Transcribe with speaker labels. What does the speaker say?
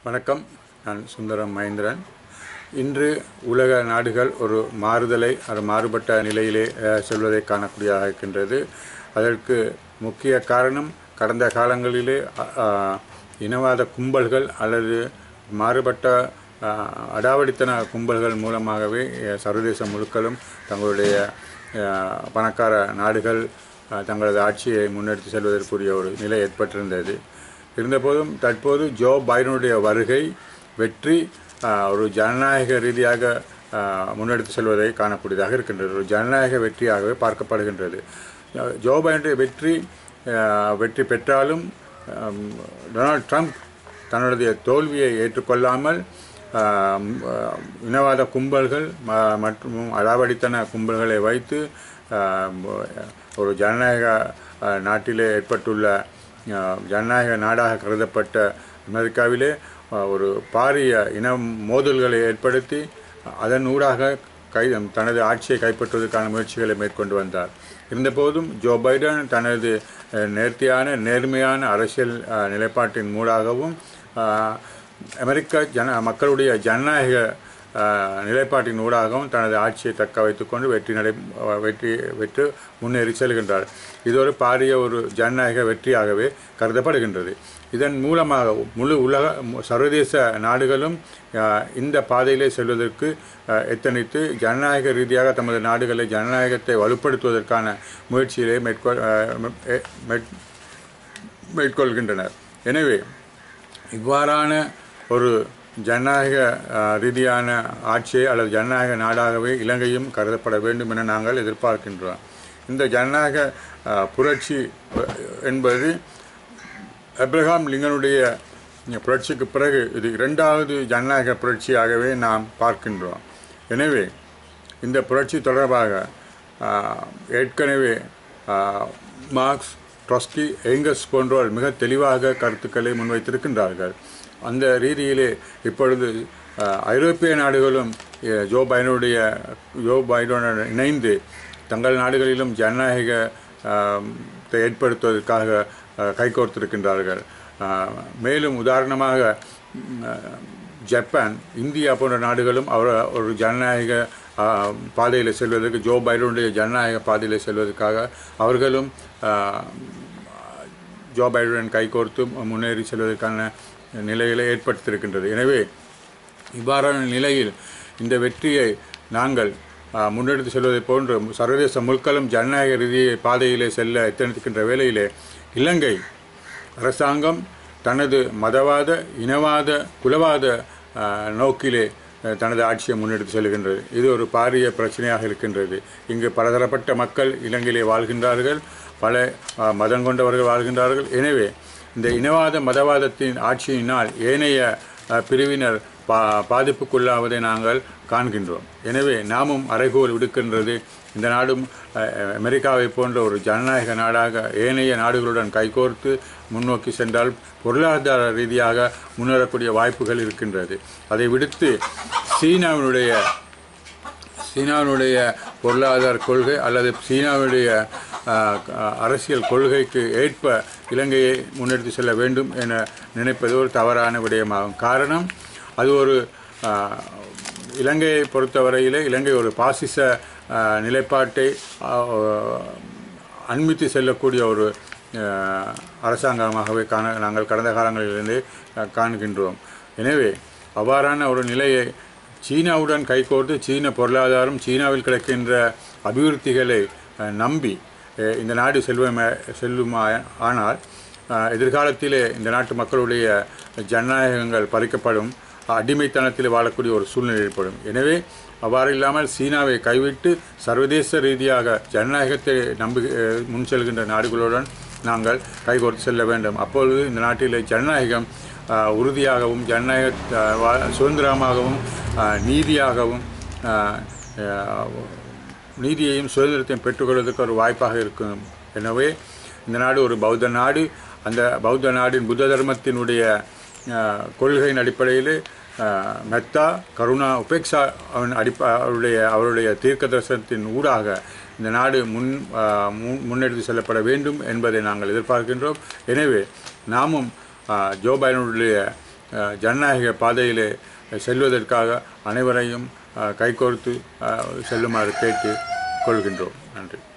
Speaker 1: வணக்கம் நான் சுந்தரம் மகேந்திரன் இன்று உலக நாடுகள் ஒரு மாறுதலை அது மாறுபட்ட நிலையிலே அஹ், செல்வதை காணக்கூடியதாக இருக்கின்றது அதற்கு முக்கிய காரணம் கடந்த காலங்களிலே அ- அஹ், இனவாத கும்பல்கள் அல்லது மாறுபட்ட அஹ், அடாவடித்தன கும்பல்கள் மூலமாகவே அஹ், சர்வதேச முழுக்களும் தங்களுடைய அஹ், பணக்கார நாடுகள் அஹ், தங்களது ஆட்சியை முன்னெடுத்து செல்வதற்குரிய ஒரு நிலை ஏற்பட்டிருந்தது இருந்தபோதும் தற்போது ஜோ பைடனுடைய வருகை வெற்றி ஆஹ், ஒரு ஜனநாயக ரீதியாக ஆஹ், முன்னெடுத்து செல்வதை காணக்கூடியதாக இருக்கின்றது ஒரு ஜனநாயக வெற்றியாகவே பார்க்கப்படுகின்றது அஹ், ஜோ பைடனுடைய வெற்றி ஆஹ், வெற்றி பெற்றாலும் ஆம், டொனால்ட் ட்ரம்ப் தன்னுடைய தோல்வியை ஏற்றுக்கொள்ளாமல் ஆம், ஆஹ், இனவாத கும்பல்கள் ம- மற்றும் அடாவடித்தன கும்பல்களை வைத்து ஆம், ஒரு ஜனநாயக ஆஹ், நாட்டிலே ஏற்பட்டுள்ள ஆஹ், ஜனநாயக நாடாக கருதப்பட்ட அமெரிக்காவிலே ஆஹ், ஒரு பாரிய இன மோதல்களை ஏற்படுத்தி அதன் ஊடாக கை தனது ஆட்சியை கைப்பற்றுவதற்கான முயற்சிகளை மேற்கொண்டு வந்தார் இருந்தபோதும் ஜோ பைடன் தனது அஹ், நேர்த்தியான நேர்மையான அரசியல் அஹ், நிலைப்பாட்டின் மூடாகவும் ஆஹ், அமெரிக்க ஜன மக்களுடைய ஜனநாயக ஆஹ், நிலைப்பாட்டின் ஊடாகவும் தனது ஆட்சியை தக்க வைத்துக்கொண்டு வெற்றி நடை அஹ், வெற்றி பெற்று முன்னேறி செல்கின்றார் இது ஒரு பாரிய ஒரு ஜனநாயக வெற்றியாகவே கருதப்படுகின்றது இதன் மூலமாக முழு உலக மு- சர்வதேச நாடுகளும் ஆஹ், இந்த பாதையிலே செல்வதற்கு ஆஹ், எத்தனித்து ஜனநாயக ரீதியாக தமது நாடுகளை ஜனநாயகத்தை வலுப்படுத்துவதற்கான முயற்சியிலே மேற்கொள் ஆஹ், மே- மேற்- மேற்கொள்கின்றனர் எனவே இவ்வாறான ஒரு ஜனநாயக அஹ், ரீதியான ஆட்சியை அல்லது ஜனநாயக நாடாகவே இலங்கையும் கருதப்பட வேண்டும் என நாங்கள் எதிர்பார்க்கின்றோம் இந்த ஜனநாயக அஹ், புரட்சி அஹ், என்பது அப்ரஹாம் லிங்கனுடைய புரட்சிக்கு பிறகு இது இரண்டாவது ஜனநாயக புரட்சியாகவே நாம் பார்க்கின்றோம் எனவே இந்த புரட்சி தொடர்பாக ஆஹ், ஏற்கனவே ஆஹ், மார்க்ஸ் ட்ரொஸ்கி எங்கஸ் போன்றோர் மிக தெளிவாக கருத்துக்களை முன்வைத்திருக்கின்றார்கள் அந்த ரீதியிலே இப்பொழுது ஆஹ், ஐரோப்பிய நாடுகளும் அஹ், ஜோ பைடனுடைய ஜோ பைடனுடன் இணைந்து தங்கள் நாடுகளிலும் ஜனநாயக ஆஹ், த்தை ஏற்படுத்துவதற்காக ஆஹ், கைகோர்த்திருக்கின்றார்கள் ஆஹ், மேலும் உதாரணமாக ம், ஆஹ், ஜப்பான் இந்தியா போன்ற நாடுகளும் அவர் ஒரு ஜனநாயக பாதையில் செல்வதற்கு ஜோ பைடனுடைய ஜனநாயக பாதையில் செல்வதற்காக அவர்களும் ஆஹ், ஜோ பைடன் கைகோர்த்து முன்னேறி செல்வதற்கான நிலைகளை ஏற்படுத்தியிருக்கின்றது எனவே இவ்வாறான நிலையில் இந்த வெற்றியை நாங்கள் ஆஹ், முன்னெடுத்து செல்வதை போன்று சர்வதேச முற்களும் ஜனநாயக ரீதியை பாதையிலே செல்ல எத்தனிக்கின்ற வேளையிலே இலங்கை அரசாங்கம் தனது மதவாத இனவாத குலவாத ஆஹ், நோக்கிலே அஹ், தனது ஆட்சியை முன்னெடுத்து செல்கின்றது இது ஒரு பாரிய பிரச்சனையாக இருக்கின்றது இங்கு பலதரப்பட்ட மக்கள் இலங்கையிலே வாழ்கின்றார்கள் பல ஆஹ், மதம் கொண்டவர்கள் வாழ்கின்றார்கள் எனவே இந்த இனவாத மதவாதத்தின் ஆட்சியினால் ஏனைய அஹ், பிரிவினர் பா பாதிப்புக்குள்ளாவதை நாங்கள் காண்கின்றோம் எனவே நாமும் அறைகோல் விடுக்கின்றது இந்த நாடும் அஹ், அமெரிக்காவை போன்ற ஒரு ஜனநாயக நாடாக ஏனைய நாடுகளுடன் கைகோர்த்து முன்னோக்கி சென்றால் பொருளாதார ரீதியாக முன்னேறக்கூடிய வாய்ப்புகள் இருக்கின்றது அதை விடுத்து சீனாவினுடைய சீனாவினுடைய பொருளாதார கொள்கை அல்லது சீனாவுடைய ஆஹ், ஆஹ், அரசியல் கொள்கைக்கு ஏற்ப இலங்கையை முன்னெடுத்து செல்ல வேண்டும் என நினைப்பது ஒரு தவறான விடயமாகும் காரணம் அது ஒரு ஆஹ், இலங்கையை பொறுத்தவரையிலே இலங்கை ஒரு பாசிச ஆஹ், நிலைப்பாட்டை ஆஹ், அண்மித்து செல்லக்கூடிய ஒரு ஆஹ், அரசாங்கமாகவே காண நாங்கள் கடந்த காலங்களிலிருந்தே ஆஹ், காண்கின்றோம் எனவே அவ்வாறான ஒரு நிலையை சீனாவுடன் கைகோர்த்து சீன பொருளாதாரம் சீனாவில் கிடைக்கின்ற அபிவிருத்திகளை அஹ், நம்பி அஹ், இந்த நாடு செல்வமே செல்லுமா ஆனால் அஹ், எதிர்காலத்திலே இந்த நாட்டு மக்களுடைய ஜனநாயகங்கள் பறிக்கப்படும் அடிமைத்தனத்தில் வாழக்கூடிய ஒரு சூழ்நிலை ஏற்படும் எனவே அவ்வாறு இல்லாமல் சீனாவை கைவிட்டு சர்வதேச ரீதியாக ஜனநாயகத்தை நம்பி அஹ், முன் செல்கின்ற நாடுகளுடன் நாங்கள் கைகோர்த்து செல்ல வேண்டும் அப்பொழுது இந்த நாட்டிலே ஜனநாயகம் ஆஹ், உறுதியாகவும் ஜனநாயக ஆஹ், வா- சுதந்திரமாகவும் ஆஹ், நீதியாகவும் ஆஹ், ஆஹ், நீதியையும் சுதந்திரத்தையும் பெற்றுக்கொள்வதற்கு ஒரு வாய்ப்பாக இருக்கும் எனவே இந்த நாடு ஒரு பௌத்த நாடு அந்த பௌத்த நாடின் புத்த தர்மத்தினுடைய ஆஹ், கொள்கையின் அடிப்படையில் ஆஹ், மெத்தா கருணா உபேக்ஷா அவன் அடிப்ப அவருடைய அவருடைய தீர்க்க தரிசனத்தின் ஊடாக இந்த நாடு முன் ஆஹ், முன் முன்னெடுத்து செல்லப்பட வேண்டும் என்பதை நாங்கள் எதிர்பார்க்கின்றோம் எனவே நாமும் ஆஹ், ஜோ பைடனுடைய அஹ், ஜனநாயக பாதையிலே செல்வதற்காக அனைவரையும் அஹ், கைகோர்த்து அஹ், செல்லுமாறு கேட்டு கொள்கின்றோம் நன்றி